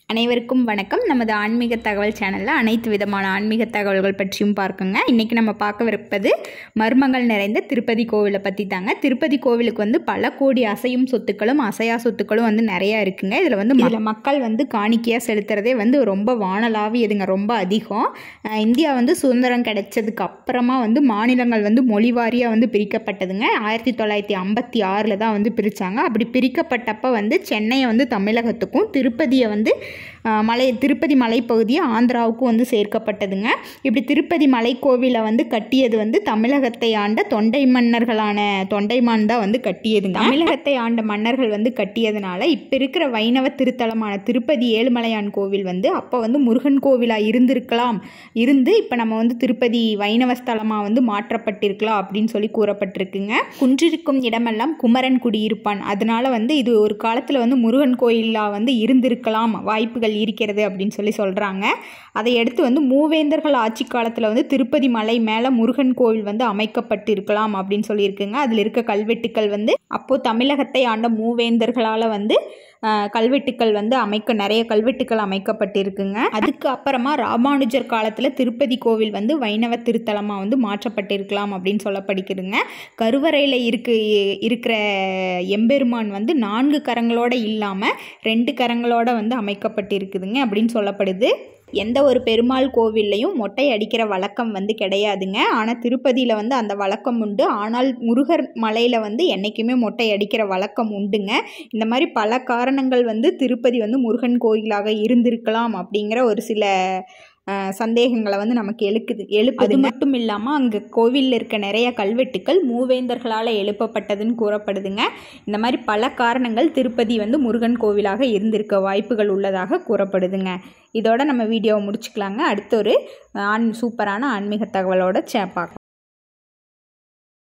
அனைவருக்கும் வணக்கம் நமது ஆன்மீக தகவல் சேனலில் அனைத்து விதமான ஆன்மீக தகவல்கள் பற்றியும் பார்க்குங்க இன்றைக்கி நம்ம பார்க்கவிருப்பது மர்மங்கள் நிறைந்த திருப்பதி கோவிலை பற்றி தாங்க திருப்பதி கோவிலுக்கு வந்து பல கோடி அசையும் சொத்துக்களும் அசையா சொத்துக்களும் வந்து நிறையா இருக்குங்க இதில் வந்து இதில் மக்கள் வந்து காணிக்கையாக செலுத்துறதே வந்து ரொம்ப வானலாவியதுங்க ரொம்ப அதிகம் அஹ் இந்தியா வந்து சுதந்திரம் கிடைச்சதுக்கு அப்புறமா வந்து மாநிலங்கள் வந்து மொழி வாரியாக வந்து பிரிக்கப்பட்டதுங்க ஆயிரத்தி தொள்ளாயிரத்தி ஐம்பத்தி ஆறில் தான் வந்து பிரித்தாங்க அப்படி பிரிக்கப்பட்டப்ப வந்து சென்னையை வந்து தமிழகத்துக்கும் திருப்பதியை வந்து அஹ், மலை திருப்பதி மலைப்பகுதியை ஆந்திராவுக்கும் வந்து சேர்க்கப்பட்டதுங்க இப்படி திருப்பதி மலைக்கோவிலை வந்து கட்டியது வந்து தமிழகத்தை ஆண்ட தொண்டை மன்னர்களான தொண்டைமான் தான் வந்து கட்டியதுங்க தமிழகத்தை ஆண்ட மன்னர்கள் வந்து கட்டியதுனால இப்போ இருக்கிற வைணவ திருத்தலமான திருப்பதி ஏழுமலையான் கோவில் வந்து அப்போ வந்து முருகன் கோவிலாக இருந்திருக்கலாம் இருந்து இப்போ நம்ம வந்து திருப்பதி வைணவ ஸ்தலமாக வந்து மாற்றப்பட்டிருக்கலாம் அப்படின்னு சொல்லி கூறப்பட்டிருக்குங்க குன்றிருக்கும் இடமெல்லாம் குமரன் குடியிருப்பான் அதனால வந்து இது ஒரு காலத்தில் வந்து முருகன் கோயிலாக வந்து இருந்திருக்கலாம் வாய்ப்புகள் இருக்கிறது அப்படின்னு சொல்லி சொல்கிறாங்க அதை அடுத்து வந்து மூவேந்தர்கள் ஆட்சி காலத்தில் வந்து திருப்பதி மலை மேலே முருகன் கோவில் வந்து அமைக்கப்பட்டு இருக்கலாம் அப்படின்னு சொல்லியிருக்குங்க அதில் இருக்க கல்வெட்டுக்கள் வந்து அப்போது தமிழகத்தை ஆண்ட மூவேந்தர்களால் வந்து ஆஹ், கல்வெட்டுக்கள் வந்து அமைக்க நிறைய கல்வெட்டுக்கள் அமைக்கப்பட்டிருக்குங்க அதுக்கு அப்புறமா ராமானுஜர் காலத்தில் திருப்பதி கோவில் வந்து வைணவ திருத்தலமாக வந்து மாற்றப்பட்டிருக்கலாம் அப்படின்னு சொல்லப்படுகிறதுங்க கருவறையில் இருக்கு இருக்கிற எம்பெருமான் வந்து நான்கு கரங்களோட இல்லாமல் ரெண்டு கரங்களோட வந்து அமைக்கப்பட்டிருக்குதுங்க அப்படின்னு சொல்லப்படுது எந்த ஒரு பெருமாள் கோவில்லையும் மொட்டை அடிக்கிற வழக்கம் வந்து கிடையாதுங்க ஆனால் திருப்பதியில் வந்து அந்த வழக்கம் உண்டு ஆனால் முருகர் மலையில் வந்து என்றைக்குமே மொட்டை அடிக்கிற வழக்கம் உண்டுங்க இந்த மாதிரி பல காரணங்கள் வந்து திருப்பதி வந்து முருகன் கோயிலாக இருந்திருக்கலாம் அப்படிங்கிற ஒரு சில அஹ், சந்தேகங்களை வந்து நமக்கு எழுக்குது எழுப்பு அது மட்டும் இல்லாமல் அங்கே கோவிலில் இருக்க நிறைய கல்வெட்டுக்கள் மூவேந்தர்களால் எழுப்பப்பட்டதுன்னு கூறப்படுதுங்க இந்த மாதிரி பல காரணங்கள் திருப்பதி வந்து முருகன் கோவிலாக இருந்திருக்க வாய்ப்புகள் உள்ளதாக கூறப்படுதுங்க இதோட நம்ம வீடியோவை முடிச்சுக்கலாங்க அடுத்த ஒரு ஆண் சூப்பரான ஆன்மீக தகவலோட சே பார்க்கலாம்